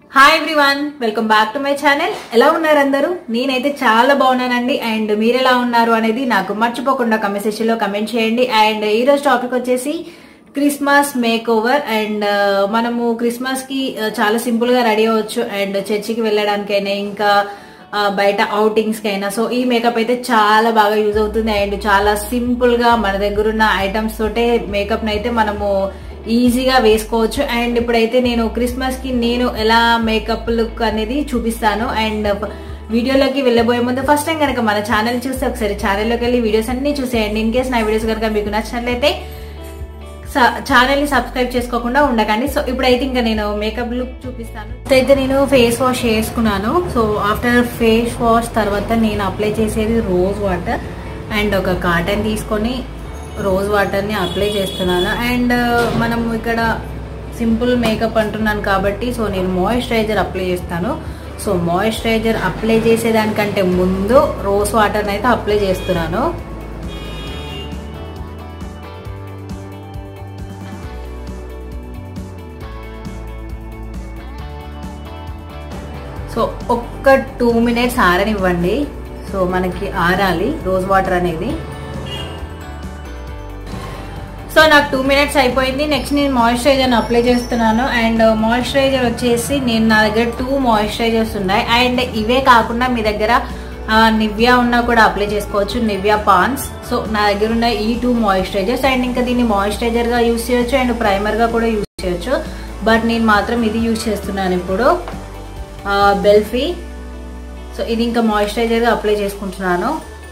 hi everyone welcome back to my channel ఎలా ఉన్నారు అందరూ నేనైతే చాలా బాగున్నానండి అండ్ మీరు ఎలా ఉన్నారు అనేది నాకు మర్చిపోకుండా కమెంట్ సెక్షన్ లో కమెంట్ చేయండి అండ్ ఈ రోజు టాపిక్ వచ్చేసి క్రిస్మస్ మేక్ ఓవర్ అండ్ మనము క్రిస్మస్ కి uh, చాలా సింపుల్ గా రెడీ అవ్వచ్చు అండ్ చర్చికి వెళ్ళడానికైనా ఇంకా ఆ, బయట అవుటింగ్స్ కైనా సో ఈ మేకప్ అయితే చాలా బాగా యూజ్ అవుతుంది అండ్ చాలా సింపుల్ గా మన దగ్గర ఉన్న ఐటమ్స్ తోటే మేకప్ అయితే మనము ఈజీగా వేసుకోవచ్చు అండ్ ఇప్పుడైతే నేను క్రిస్మస్ కి నేను ఎలా మేకప్ లుక్ అనేది చూపిస్తాను అండ్ వీడియోలోకి వెళ్ళబోయే ముందు ఫస్ట్ టైం కనుక మన ఛానల్ చూస్తే ఒకసారి ఛానల్లోకి వెళ్ళి వీడియోస్ అన్ని చూసేయండి ఇన్ కేస్ నా వీడియోస్ కనుక మీకు నచ్చినట్లయితే ఛానల్ ని సబ్స్క్రైబ్ చేసుకోకుండా ఉండకండి సో ఇప్పుడైతే ఇంకా నేను మేకప్ లుక్ చూపిస్తాను అయితే నేను ఫేస్ వాష్ చేసుకున్నాను సో ఆఫ్టర్ ఫేస్ వాష్ తర్వాత నేను అప్లై చేసేది రోజ్ వాటర్ అండ్ ఒక కాటన్ తీసుకొని రోజ్ వాటర్ని అప్లై చేస్తున్నాను అండ్ మనం ఇక్కడ సింపుల్ మేకప్ అంటున్నాను కాబట్టి సో నేను మాయిశ్చరైజర్ అప్లై చేస్తాను సో మాయిశ్చరైజర్ అప్లై చేసేదానికంటే ముందు రోజ్ వాటర్ని అయితే అప్లై చేస్తున్నాను సో ఒక్క టూ మినిట్స్ ఆరనివ్వండి సో మనకి ఆరాలి రోజ్ వాటర్ అనేది సో నాకు టూ మినిట్స్ అయిపోయింది నెక్స్ట్ నేను మాయిశ్చరైజర్ అప్లై చేస్తున్నాను అండ్ మాయిశ్చరైజర్ వచ్చేసి నేను నా దగ్గర టూ మాయిశ్చరైజర్స్ ఉన్నాయి అండ్ ఇవే కాకుండా మీ దగ్గర నివ్యా ఉన్నా కూడా అప్లై చేసుకోవచ్చు నివ్యా పాన్స్ సో నా దగ్గర ఉన్న ఈ టూ మాయిశ్చరైజర్స్ అండ్ ఇంకా దీన్ని మాయిశ్చరైజర్ గా యూస్ చేయొచ్చు అండ్ ప్రైమర్ గా కూడా యూస్ చేయొచ్చు బట్ నేను మాత్రం ఇది యూస్ చేస్తున్నాను ఇప్పుడు బెల్ఫీ సో ఇది ఇంకా మాయిశ్చరైజర్ గా అప్లై చేసుకుంటున్నాను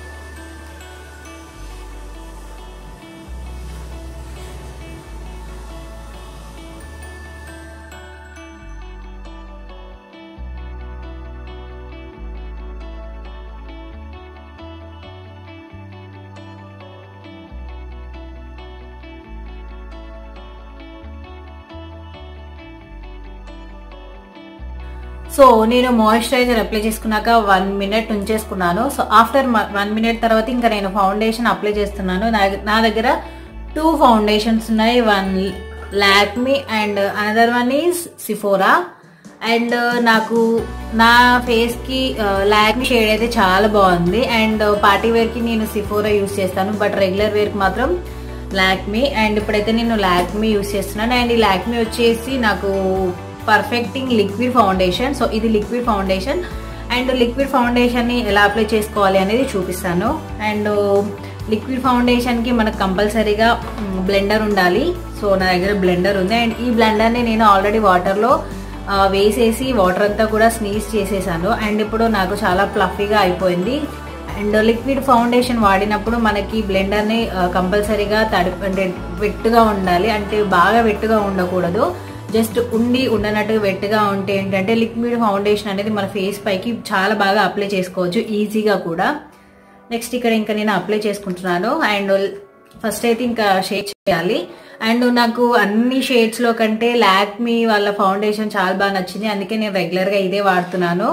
సో నేను మాయిశ్చరైజర్ అప్లై చేసుకున్నాక వన్ మినిట్ ఉంచేసుకున్నాను సో ఆఫ్టర్ వన్ మినిట్ తర్వాత ఇంకా నేను ఫౌండేషన్ అప్లై చేస్తున్నాను నా- నా దగ్గర టూ ఫౌండేషన్స్ ఉన్నాయి one Lakme and another one is Sephora and నాకు నా ఫేస్ కి లాక్మీ షేడ్ అయితే చాలా బాగుంది అండ్ పార్టీ వేర్ కి నేను సిఫోరా యూస్ చేస్తాను బట్ రెగ్యులర్ వేర్ కి మాత్రం లాక్మీ అండ్ ఇప్పుడైతే నేను లాక్మీ యూస్ చేస్తున్నాను అండ్ ఈ లాక్మీ వచ్చేసి నాకు పర్ఫెక్టింగ్ లిక్విడ్ ఫౌండేషన్ సో ఇది liquid foundation and liquid foundation ని ఎలా అప్లై చేసుకోవాలి అనేది చూపిస్తాను అండ్ లిక్విడ్ ఫౌండేషన్ కి మనకు కంపల్సరీగా బ్లెండర్ ఉండాలి సో నా దగ్గర బ్లెండర్ ఉంది అండ్ ఈ బ్లెండర్ ని నేను ఆల్రెడీ వాటర్ లో ఆ, వేసేసి వాటర్ అంతా కూడా స్నీజ్ చేసేసాను అండ్ ఇప్పుడు నాకు చాలా ఫ్లఫీగా అయిపోయింది అండ్ లిక్విడ్ ఫౌండేషన్ వాడినప్పుడు మనకి బ్లెండర్ని కంపల్సరీగా తడి అంటే వెట్టుగా ఉండాలి అంటే బాగా వెట్టుగా ఉండకూడదు జస్ట్ ఉండి ఉండనట్టు వెట్టుగా ఉంటే ఏంటంటే లిక్విడ్ ఫౌండేషన్ అనేది మన ఫేస్ పైకి చాలా బాగా అప్లై చేసుకోవచ్చు ఈజీగా కూడా నెక్స్ట్ ఇక్కడ ఇంకా నేను అప్లై చేసుకుంటున్నాను అండ్ ఫస్ట్ అయితే ఇంకా షేడ్ చేయాలి అండ్ నాకు అన్ని షేడ్స్ లో కంటే లాక్మీ వాళ్ళ ఫౌండేషన్ చాలా బాగా నచ్చింది అందుకే నేను రెగ్యులర్ గా ఇదే వాడుతున్నాను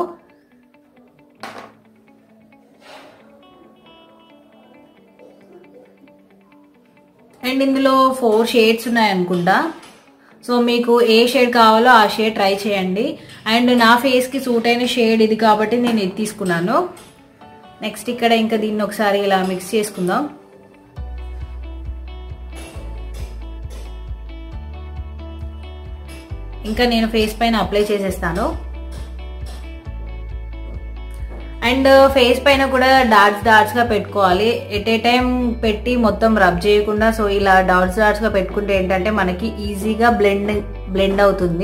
అండ్ ఇందులో ఫోర్ షేడ్స్ ఉన్నాయి అనుకుంటా సో మీకు ఏ షేడ్ కావాలో ఆ షేడ్ ట్రై చేయండి అండ్ నా ఫేస్ కి సూట్ అయిన షేడ్ ఇది కాబట్టి నేను ఇది తీసుకున్నాను నెక్స్ట్ ఇక్కడ ఇంకా దీన్ని ఒకసారి ఇలా మిక్స్ చేసుకుందాం ఇంకా నేను ఫేస్ పైన అప్లై చేసేస్తాను అండ్ ఫేస్ పైన కూడా డాట్స్ డాట్స్ గా పెట్టుకోవాలి ఎట్ ఏ టైం పెట్టి మొత్తం రబ్ చేయకుండా సో ఇలా డాట్స్ డాట్స్ గా పెట్టుకుంటే ఏంటంటే మనకి ఈజీగా బ్లెండ్ బ్లెండ్ అవుతుంది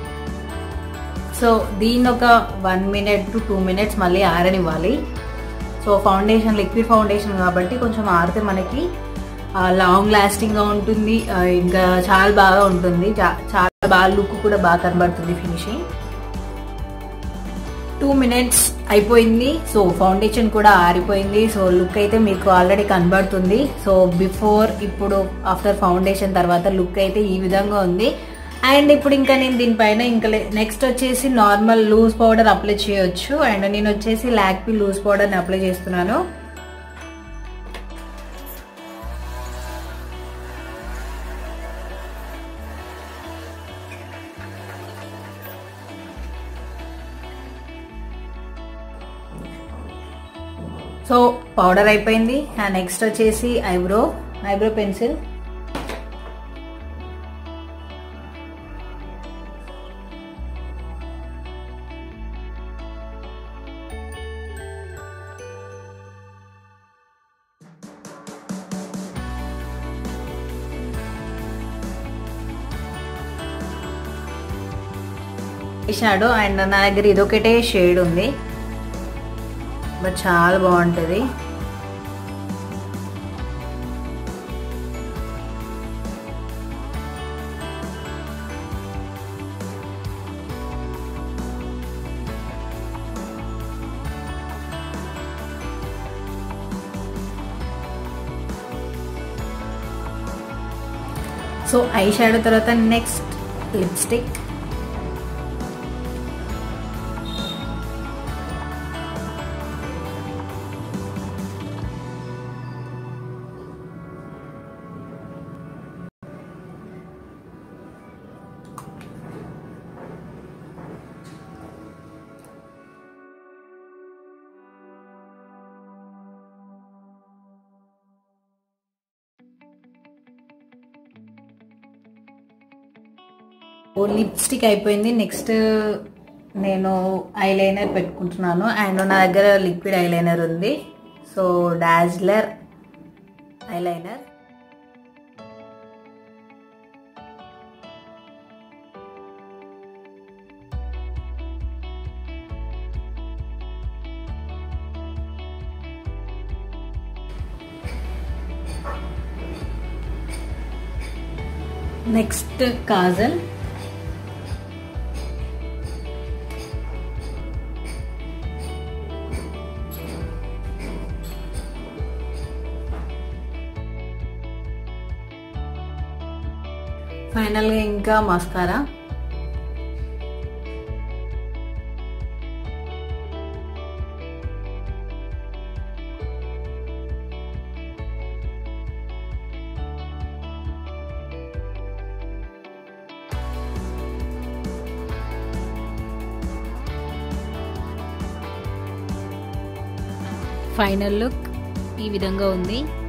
సో దీన్ని ఒక one minute to two minutes మళ్ళీ ఆరనివ్వాలి సో ఫౌండేషన్ లిక్విడ్ ఫౌండేషన్ కాబట్టి కొంచెం ఆరితే మనకి లాంగ్ లాస్టింగ్గా ఉంటుంది ఆ, ఇంకా చాలా బాగా ఉంటుంది చా- చాలా బాగా లుక్ కూడా బాగా కనబడుతుంది ఫినిషింగ్ టూ మినిట్స్ అయిపోయింది సో ఫౌండేషన్ కూడా ఆరిపోయింది సో లుక్ అయితే మీకు ఆల్రెడీ కనబడుతుంది సో బిఫోర్ ఇప్పుడు ఆఫ్టర్ ఫౌండేషన్ తర్వాత లుక్ అయితే ఈ విధంగా ఉంది అండ్ ఇప్పుడు ఇంకా నేను దీనిపైన ఇంకా నెక్స్ట్ వచ్చేసి నార్మల్ లూజ్ పౌడర్ అప్లై చేయొచ్చు అండ్ నేను వచ్చేసి లాక్పీ లూజ్ పౌడర్ని అప్లై చేస్తున్నాను సో పౌడర్ అయిపోయింది అండ్ నెక్స్ట్ వచ్చేసి eyebrow eyebrow pencil shadow and నా దగ్గర ఇదొకటే షేడ్ ఉంది బట్ చాలా బాగుంటుంది సో ఐ షాడో తర్వాత నెక్స్ట్ లిప్స్టిక్ ఓ లిప్స్టిక్ అయిపోయింది నెక్స్ట్ నేను ఐలైనర్ పెట్టుకుంటున్నాను అండ్ నా దగ్గర లిక్విడ్ ఐలైనర్ ఉంది so dazzler eyeliner next kajal ఫైనల్గా ఇంకా మస్కారా ఫైనల్ లుక్ ఈ విధంగా ఉంది